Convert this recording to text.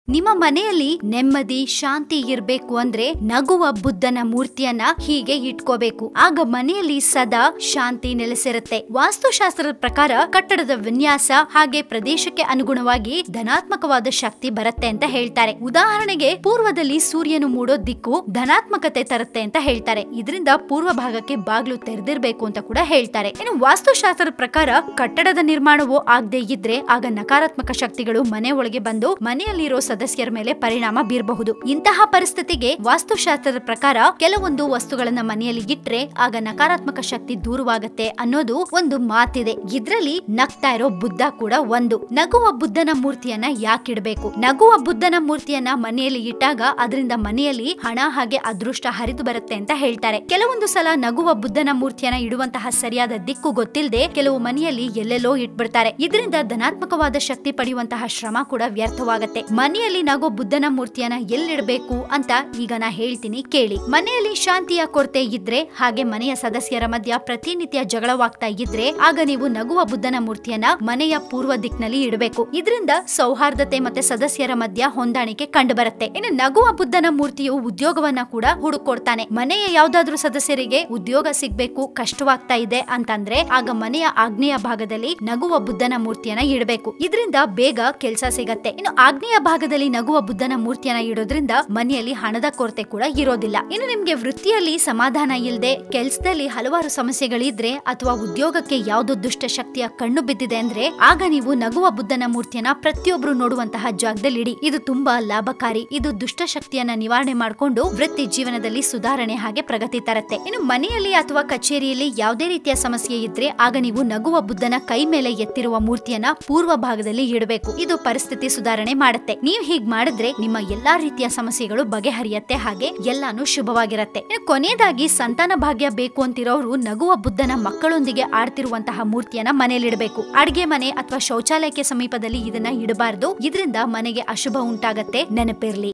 ನಿಮ್ಮ ಮನೆಯಲ್ಲಿ ನೆಮ್ಮದಿ ಶಾಂತಿ ಇರ್ಬೇಕು ಅಂದ್ರೆ ನಗುವ ಬುದ್ಧನ ಮೂರ್ತಿಯನ್ನ ಹೀಗೆ ಇಟ್ಕೋಬೇಕು ಆಗ ಮನೆಯಲ್ಲಿ ಸದಾ ಶಾಂತಿ ನೆಲೆಸಿರುತ್ತೆ ವಾಸ್ತುಶಾಸ್ತ್ರದ ಪ್ರಕಾರ ಕಟ್ಟಡದ ವಿನ್ಯಾಸ ಹಾಗೆ ಪ್ರದೇಶಕ್ಕೆ ಅನುಗುಣವಾಗಿ ಧನಾತ್ಮಕವಾದ ಶಕ್ತಿ ಬರುತ್ತೆ ಅಂತ ಹೇಳ್ತಾರೆ ಉದಾಹರಣೆಗೆ ಪೂರ್ವದಲ್ಲಿ ಸೂರ್ಯನು ಮೂಡೋ ದಿಕ್ಕು ಧನಾತ್ಮಕತೆ ತರುತ್ತೆ ಅಂತ ಹೇಳ್ತಾರೆ ಇದರಿಂದ ಪೂರ್ವ ಭಾಗಕ್ಕೆ ಬಾಗ್ಲು ತೆರೆದಿರ್ಬೇಕು ಅಂತ ಕೂಡ ಹೇಳ್ತಾರೆ ಇನ್ನು ವಾಸ್ತುಶಾಸ್ತ್ರದ ಪ್ರಕಾರ ಕಟ್ಟಡದ ನಿರ್ಮಾಣವು ಆಗದೆ ಇದ್ರೆ ಆಗ ನಕಾರಾತ್ಮಕ ಶಕ್ತಿಗಳು ಮನೆ ಒಳಗೆ ಬಂದು ಮನೆಯಲ್ಲಿರೋ ಸದಸ್ಯರ ಮೇಲೆ ಪರಿಣಾಮ ಬೀರಬಹುದು ಇಂತಹ ಪರಿಸ್ಥಿತಿಗೆ ವಾಸ್ತುಶಾಸ್ತ್ರದ ಪ್ರಕಾರ ಕೆಲವೊಂದು ವಸ್ತುಗಳನ್ನ ಮನೆಯಲ್ಲಿ ಇಟ್ರೆ ಆಗ ನಕಾರಾತ್ಮಕ ಶಕ್ತಿ ದೂರವಾಗತ್ತೆ ಅನ್ನೋದು ಒಂದು ಮಾತಿದೆ ಇದ್ರಲ್ಲಿ ನಗ್ತಾ ಇರೋ ಬುದ್ಧ ಕೂಡ ಒಂದು ನಗುವ ಬುದ್ಧನ ಮೂರ್ತಿಯನ್ನ ಯಾಕಿಡ್ಬೇಕು ನಗುವ ಬುದ್ಧನ ಮೂರ್ತಿಯನ್ನ ಮನೆಯಲ್ಲಿ ಇಟ್ಟಾಗ ಅದರಿಂದ ಮನೆಯಲ್ಲಿ ಹಣ ಹಾಗೆ ಅದೃಷ್ಟ ಹರಿದು ಬರುತ್ತೆ ಅಂತ ಹೇಳ್ತಾರೆ ಕೆಲವೊಂದು ಸಲ ನಗುವ ಬುದ್ಧನ ಮೂರ್ತಿಯನ್ನ ಇಡುವಂತಹ ಸರಿಯಾದ ದಿಕ್ಕು ಗೊತ್ತಿಲ್ಲದೆ ಕೆಲವು ಮನೆಯಲ್ಲಿ ಎಲ್ಲೆಲ್ಲೋ ಇಟ್ಬಿಡ್ತಾರೆ ಇದರಿಂದ ಧನಾತ್ಮಕವಾದ ಶಕ್ತಿ ಪಡೆಯುವಂತಹ ಶ್ರಮ ಕೂಡ ವ್ಯರ್ಥವಾಗತ್ತೆ ಮನೆಯಲ್ಲಿ ನಗೋ ಬುದ್ಧನ ಮೂರ್ತಿಯನ್ನ ಎಲ್ಲಿಡಬೇಕು ಅಂತ ಈಗ ನಾ ಹೇಳ್ತೀನಿ ಕೇಳಿ ಮನೆಯಲ್ಲಿ ಶಾಂತಿಯ ಕೊರತೆ ಇದ್ರೆ ಹಾಗೆ ಮನೆಯ ಸದಸ್ಯರ ಮಧ್ಯ ಪ್ರತಿನಿತ್ಯ ಜಗಳವಾಗ್ತಾ ಇದ್ರೆ ಆಗ ನೀವು ನಗುವ ಬುದ್ಧನ ಮೂರ್ತಿಯನ್ನ ಮನೆಯ ಪೂರ್ವ ದಿಕ್ಕಿನಲ್ಲಿ ಇಡಬೇಕು ಇದರಿಂದ ಸೌಹಾರ್ದತೆ ಮತ್ತೆ ಸದಸ್ಯರ ಮಧ್ಯ ಹೊಂದಾಣಿಕೆ ಕಂಡು ಬರುತ್ತೆ ಇನ್ನು ನಗುವ ಬುದ್ಧನ ಮೂರ್ತಿಯು ಉದ್ಯೋಗವನ್ನ ಕೂಡ ಹುಡುಕೊಡ್ತಾನೆ ಮನೆಯ ಯಾವ್ದಾದ್ರು ಸದಸ್ಯರಿಗೆ ಉದ್ಯೋಗ ಸಿಗ್ಬೇಕು ಕಷ್ಟವಾಗ್ತಾ ಇದೆ ಅಂತಂದ್ರೆ ಆಗ ಮನೆಯ ಆಗ್ನೇಯ ಭಾಗದಲ್ಲಿ ನಗುವ ಬುದ್ಧನ ಮೂರ್ತಿಯನ್ನ ಇಡಬೇಕು ಇದರಿಂದ ಬೇಗ ಕೆಲಸ ಸಿಗತ್ತೆ ಇನ್ನು ಆಗ್ನೇಯ ಭಾಗದಲ್ಲಿ ನಗುವ ಬುದ್ಧನ ಮೂರ್ತಿಯನ್ನ ಇಡೋದ್ರಿಂದ ಮನೆಯಲ್ಲಿ ಹಣದ ಕೊರತೆ ಕೂಡ ಇರೋದಿಲ್ಲ ಇನ್ನು ನಿಮ್ಗೆ ವೃತ್ತಿಯಲ್ಲಿ ಸಮಾಧಾನ ಇಲ್ಲದೆ ಕೆಲ್ಸದಲ್ಲಿ ಹಲವಾರು ಸಮಸ್ಯೆಗಳಿದ್ರೆ ಅಥವಾ ಉದ್ಯೋಗಕ್ಕೆ ಯಾವ್ದೋ ದುಷ್ಟ ಶಕ್ತಿಯ ಕಣ್ಣು ಬಿದ್ದಿದೆ ಅಂದ್ರೆ ಆಗ ನೀವು ನಗುವ ಬುದ್ಧನ ಮೂರ್ತಿಯನ್ನ ಪ್ರತಿಯೊಬ್ರು ನೋಡುವಂತಹ ಜಾಗದಲ್ಲಿ ಇಡಿ ಇದು ತುಂಬಾ ಲಾಭಕಾರಿ ಇದು ದುಷ್ಟ ಶಕ್ತಿಯನ್ನ ನಿವಾರಣೆ ಮಾಡಿಕೊಂಡು ವೃತ್ತಿ ಜೀವನದಲ್ಲಿ ಸುಧಾರಣೆ ಹಾಗೆ ಪ್ರಗತಿ ತರತ್ತೆ ಇನ್ನು ಮನೆಯಲ್ಲಿ ಅಥವಾ ಕಚೇರಿಯಲ್ಲಿ ಯಾವುದೇ ರೀತಿಯ ಸಮಸ್ಯೆ ಇದ್ರೆ ಆಗ ನೀವು ನಗುವ ಬುದ್ಧನ ಕೈ ಮೇಲೆ ಎತ್ತಿರುವ ಮೂರ್ತಿಯನ್ನ ಪೂರ್ವ ಭಾಗದಲ್ಲಿ ಇಡಬೇಕು ಇದು ಪರಿಸ್ಥಿತಿ ಸುಧಾರಣೆ ಮಾಡುತ್ತೆ ನೀವು ಹೀಗ್ ಮಾಡಿದ್ರೆ ನಿಮ್ಮ ಎಲ್ಲಾ ರೀತಿಯ ಸಮಸ್ಯೆಗಳು ಬಗೆಹರಿಯತ್ತೆ ಹಾಗೆ ಎಲ್ಲಾನು ಶುಭವಾಗಿರತ್ತೆ ಇನ್ನು ಕೊನೆಯದಾಗಿ ಸಂತಾನ ಭಾಗ್ಯ ಬೇಕು ಅಂತಿರೋರು ನಗುವ ಬುದ್ಧನ ಮಕ್ಕಳೊಂದಿಗೆ ಆಡ್ತಿರುವಂತಹ ಮೂರ್ತಿಯನ್ನ ಮನೆಯಲ್ಲಿಡಬೇಕು ಅಡ್ಗೆ ಮನೆ ಅಥವಾ ಶೌಚಾಲಯಕ್ಕೆ ಸಮೀಪದಲ್ಲಿ ಇದನ್ನ ಇಡಬಾರ್ದು ಇದರಿಂದ ಮನೆಗೆ ಅಶುಭ ಉಂಟಾಗತ್ತೆ ನೆನಪಿರ್ಲಿ